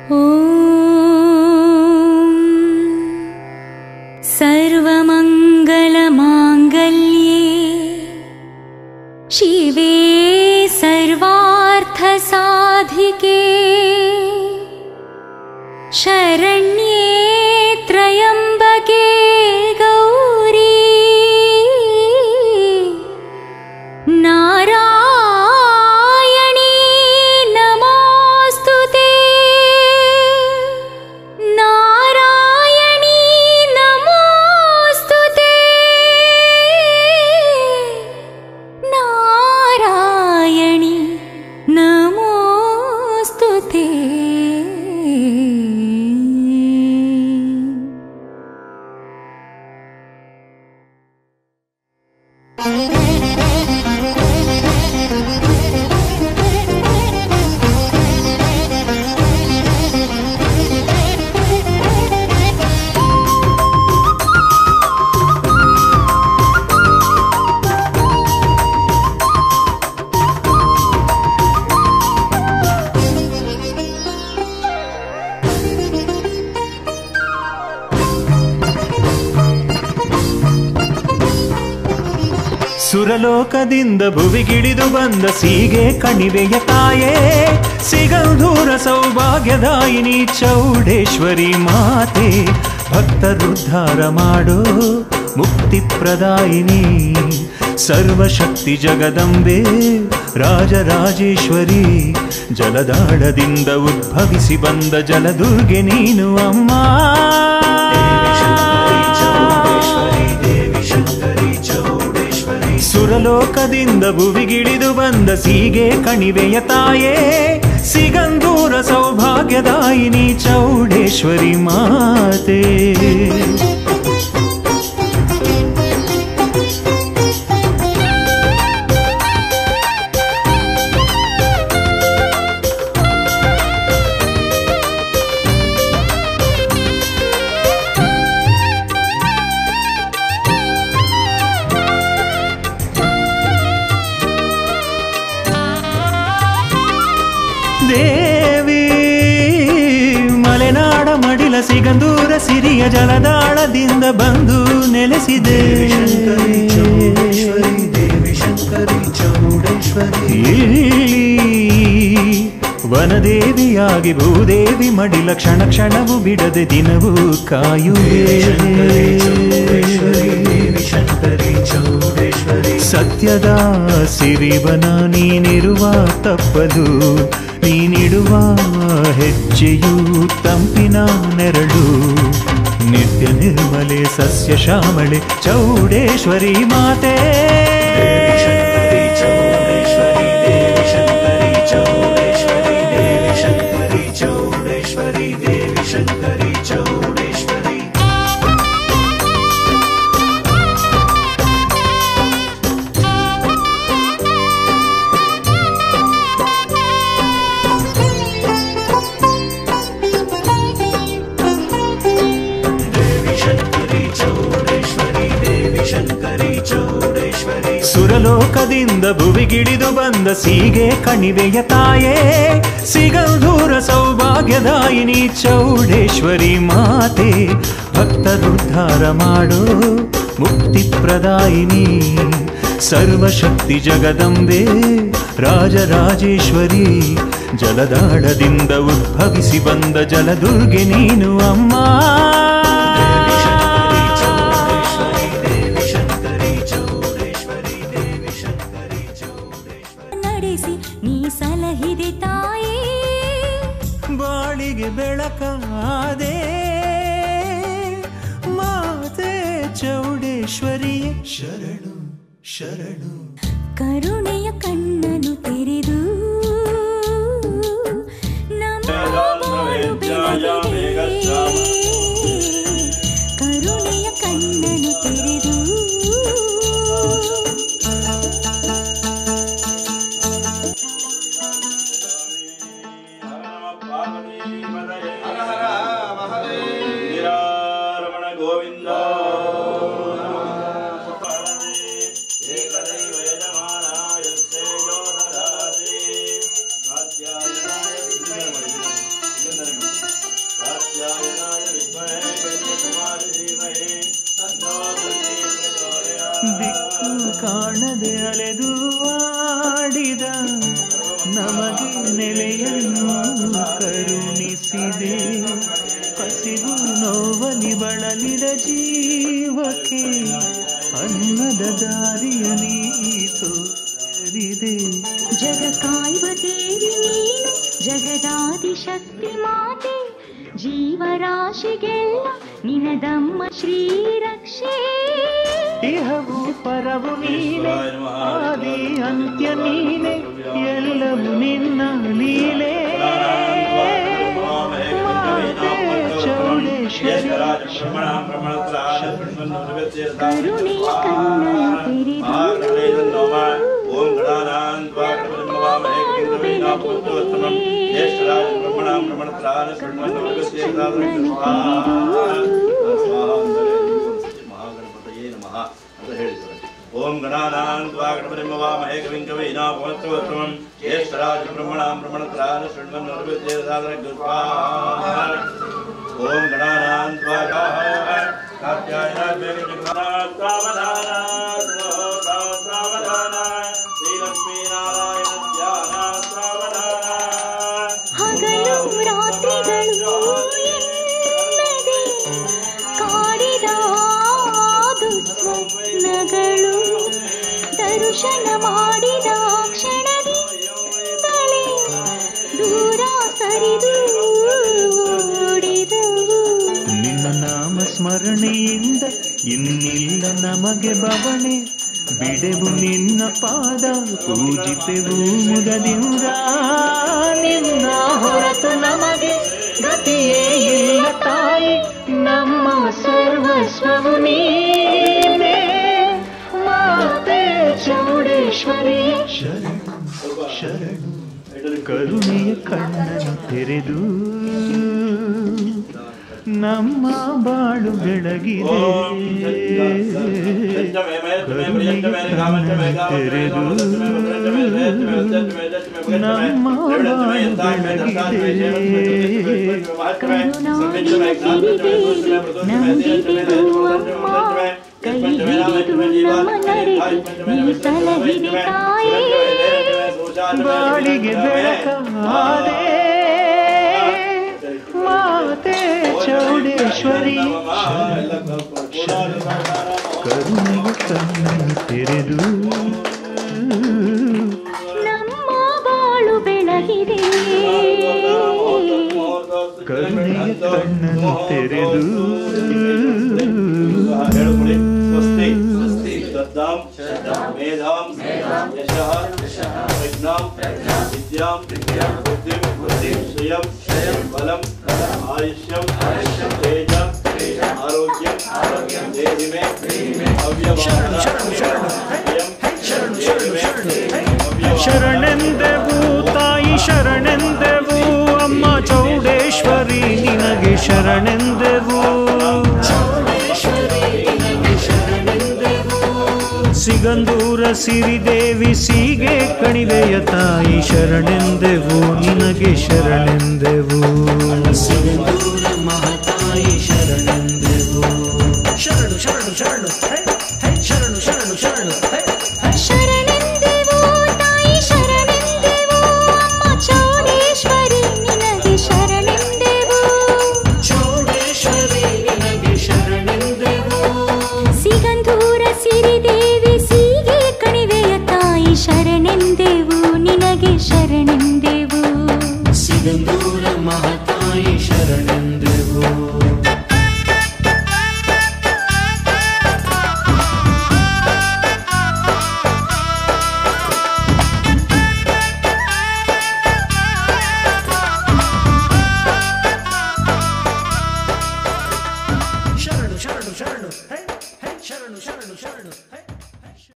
सर्वमङ्गलमाङ्गल्ये शिवे सर्वार्थसाधिके शरण्ये त्र्यम्बके गौरी नारायणी नमोऽस्तु ते नारायणी नमोऽस्तु ते नारायणी नमोऽस्तु ते ಸುರಲೋಕದಿಂದ ಭುವಿಗಿಳಿದು ಬಂದ ಸೀಗೆ ಕಣಿವೆಯ ತಾಯೇ ಸಿಗಂಧೂರ ಸೌಭಾಗ್ಯದಾಯಿನಿ ಚೌಡೇಶ್ವರಿ ಮಾತೆ ಭಕ್ತರುದ್ಧಾರ ಮಾಡೋ ಮುಕ್ತಿ ಪ್ರದಾಯಿನಿ ಸರ್ವಶಕ್ತಿ ಜಗದಂಬೆ ರಾಜರಾಜೇಶ್ವರಿ ಜಲದಾಳದಿಂದ ಉದ್ಭವಿಸಿ ಬಂದ ಜಲದುರ್ಗೆ ನೀನು ಅಮ್ಮ ಸುರಲೋಕದಿಂದ ಭುವಿಗಿಳಿದು ಬಂದ ಸೀಗೆ ಕಣಿವೆಯ ತಾಯೇ ಸಿಗಂದೂರ ಸೌಭಾಗ್ಯದಾಯಿನಿ ಚೌಡೇಶ್ವರಿ ಮಾತೆ ದೇವಿ ಮಲೆನಾಡ ಮಡಿಲ ಸಿಗಂದೂರ ಸಿರಿಯ ಜಲದಾಳದಿಂದ ಬಂದು ನೆಲೆಸಿದೆ ಇಲ್ಲಿ ವನದೇವಿಯಾಗಿ ಭೂದೇವಿ ಮಡಿಲ ಕ್ಷಣ ಕ್ಷಣವು ಬಿಡದೆ ದಿನವೂ ಕಾಯುವೆ ಸತ್ಯದ ಸಿರಿವನ ನೀನಿರುವ ತಪ್ಪದು ನೀನಿಡುವ ಹೆಜ್ಜೆಯು ತಂಪಿನ ನೆರಳು ನಿತ್ಯ ನಿರ್ಮಲೆ ಸಸ್ಯ ಶ್ಯಾಮಳೆ ಚೌಡೇಶ್ವರಿ ಮಾತೆ ಸುರಲೋಕದಿಂದ ಭುವಿಗಿಳಿದು ಬಂದ ಸೀಗೆ ಕಣಿವೆಯ ತಾಯೇ ಸಿಗಂಧೂರ ಸೌಭಾಗ್ಯದಾಯಿನಿ ಚೌಡೇಶ್ವರಿ ಮಾತೆ ಭಕ್ತರುದ್ಧಾರ ಮಾಡೋ ಮುಕ್ತಿ ಪ್ರದಾಯಿನಿ ಸರ್ವಶಕ್ತಿ ಜಗದಂಬೆ ರಾಜರಾಜೇಶ್ವರಿ ಜಲದಾಳದಿಂದ ಉದ್ಭವಿಸಿ ಬಂದ ಜಲದುರ್ಗೆ ನೀನು ಅಮ್ಮ ನಡೆಸಿ ನೀ ಸಲಹಿದೆ ತಾಯೇ ಬಾಳಿಗೆ ಬೆಳಕಾದೆ ಮಾತೆ ಚೌಡೇಶ್ವರಿಯೇ ಶರಣು ಶರಣು ಕರುಣೆಯ ಕಣ್ಣನು ತೆರೆದು ನಮ್ಮ ಬಾಳು ಬೆಳಗಿದೆ. ಕರುಣೆಯ ಕಣ್ಣನು ತೆರೆದು ನಿರಾರಮಣ ಗೋವಿಂದ ಏಕದೈವ ಯಜಮಾನಾಯ ಶ್ರೇಯೋ ದದಾತಿ ಕಾತ್ಯಾಯನಾಯ ವಿದ್ಮಹೇ. ಇದನ್ನ ಮಾಡಿ, ಇದನ್ನ ಮಾಡಿ. ಕಾಣದೆ ಅಲೆದು ಆಡಿದ ನಮಗೆ ನೆಲೆಯನ್ನು ಕರುಣಿಸಿದೆ ಹಸಿವು ನೋವಲಿ ಬಳಲಿದ ಜೀವಕ್ಕೆ ಅನ್ನದ ದಾರಿಯ ನೀತು ಜಗ ಕಾಯುವ ದೇವಿ ನೀನು ಜಗದಾದಿ ಶಕ್ತಿ ಮಾತೆ ಜೀವರಾಶಿಗೆಲ್ಲ ನಿನದಮ್ಮ ಶ್ರೀರಕ್ಷೆ ಇಹವು ಪರವು ನೀನೆ ಆದಿ ಅಂತ್ಯ ನೀನೆ ಎಲ್ಲವೂ ನಿನ್ನ ಲೀಲೆ ಮಾತೆ ಚೌಡೇಶ್ವರಿ ಕರುಣೆಯ ಕಣ್ಣನ್ನು ತೆರೆದು ಓಂ ಗಣಾನಾನ್ವಾ ಬ್ರಹ್ಮವಾಮಹೇ ಕಿಂದವೈನಾ ಪುತ್ರೋತ್ತಮಂ ಜ್ಯೇಷ್ಠರಾಜ ಬ್ರಹ್ಮಣಾಂ ಬ್ರಹ್ಮಣತ್ರಾನ ಮಹಾಗಣಪತಯೇ ನಮಃ ಅಂತ ಹೇಳಿದ್ದಾರೆ ಓಂ ಗಣಾನಾನ್ವಾ ಗಣಪತಿಮವಾಮಹೇ ಕವಿಂ ಕವೈನಾ ಪುತ್ರೋತ್ತಮಂ ಜ್ಯೇಷ್ಠರಾಜ ಬ್ರಹ್ಮಣಾಂ ಬ್ರಹ್ಮಣತ್ರಾನ ಓಂ ಗಣಾನಾನ್ವಾ ಕಾತ್ಯಾಯನ ಶ್ರೀಲಕ್ಷ್ಮೀನಾರಾಯಣ ಧ್ಯಾನ ಹಗಲು ರಾತ್ರಿಗಳು ಎನ್ನದೆ ಕಾಡಿದ ದುಸ್ವಪ್ನಗಳು ದರ್ಶನ ಮಾಡಿದ ಕ್ಷಣದಿಂದಲೇ ದೂರ ಸರಿದು ಓಡಿದವು ನಿನ್ನ ನಾಮ ಸ್ಮರಣೆಯಿಂದ ಇನ್ನಿಲ್ಲ ನಮಗೆ ಬವಣೆ ಬಿಡೆವು ನಿನ್ನ ಪಾದ ಪೂಜಿಪೆವು ಮುದದಿಂದ ನಿನ್ನ ಹೊರತು ನಮಗೆ ಗತಿಯೇ ಇಲ್ಲ ತಾಯಿ ನಮ್ಮ ಸರ್ವಸ್ವವು ನೀನೇ ಮಾತೆ ಚೌಡೇಶ್ವರಿ ಶರಣು ಶರಣು ಕರುಣೆಯ ಕಣ್ಣನ್ನು ತೆರೆದು ನಮ್ಮ ಬಾಳು ಬೆಳಗಿದೆ ಕರುಣೆಯ ಕಣ್ಣನ್ನು ತೆರೆದು ನಮ್ಮ ಬಾಳು ಬೆಳಗಿದೆ ಕರುಣಾನಿನ ಸಿರಿದೇವಿ ನಂಬಿದೆವು ಅಮ್ಮ ಕೈ ಹಿಡಿದು ನಮ್ಮ ನಡೆದು ನೀವು ಸಲಹಿದೆ ತಾಯೇ ಬಾಳಿಗೆ ಬೆಳಕಾದೆ ಮಾತೆ ಚೌಡೇಶ್ವರಿ ಕರುಣೆಯ ಕಣ್ಣನ್ನು ತೆರೆದು ನಮ್ಮ ಬಾಳು ಬೆಳಗಿದೆ ಕರುಣೆಯ ಕಣ್ಣನ್ನು ತೆರೆದು ಹೇಳ್ಕೊಡಿ ಸ್ವಸ್ತಿ ಸ್ವಸ್ತಿ ಶ್ರದ್ಧಾಂ ಮೇಧಾಂ ಯಶಃ ಪ್ರಜ್ಞಾಂ ವಿದ್ಯಾಂ ಬುದ್ಧಿಂ ಬುದ್ಧಿಂ ಶ್ರಿಯಂ ಬಲಂ ಆಯುಷ್ಯಂ ತೇಜ ಆರೋಗ್ಯಂ ದೇಹಿ ಮೇ ಅವ್ಯವಾದ ಶರಣೆಂದೆವು ತಾಯಿ ಶರಣೆಂದೆವು ಅಮ್ಮ ಚೌಡೇಶ್ವರಿ ನಿನಗೆ ಶರಣೆಂದೆವು ಸಿಗಂದೂರ ಸಿರಿದೇವಿ ಸೀಗೆ ಕಣಿವೆಯ ತಾಯಿ ಶರಣೆಂದೆವು ನಿನಗೆ ಶರಣೆಂದೆವು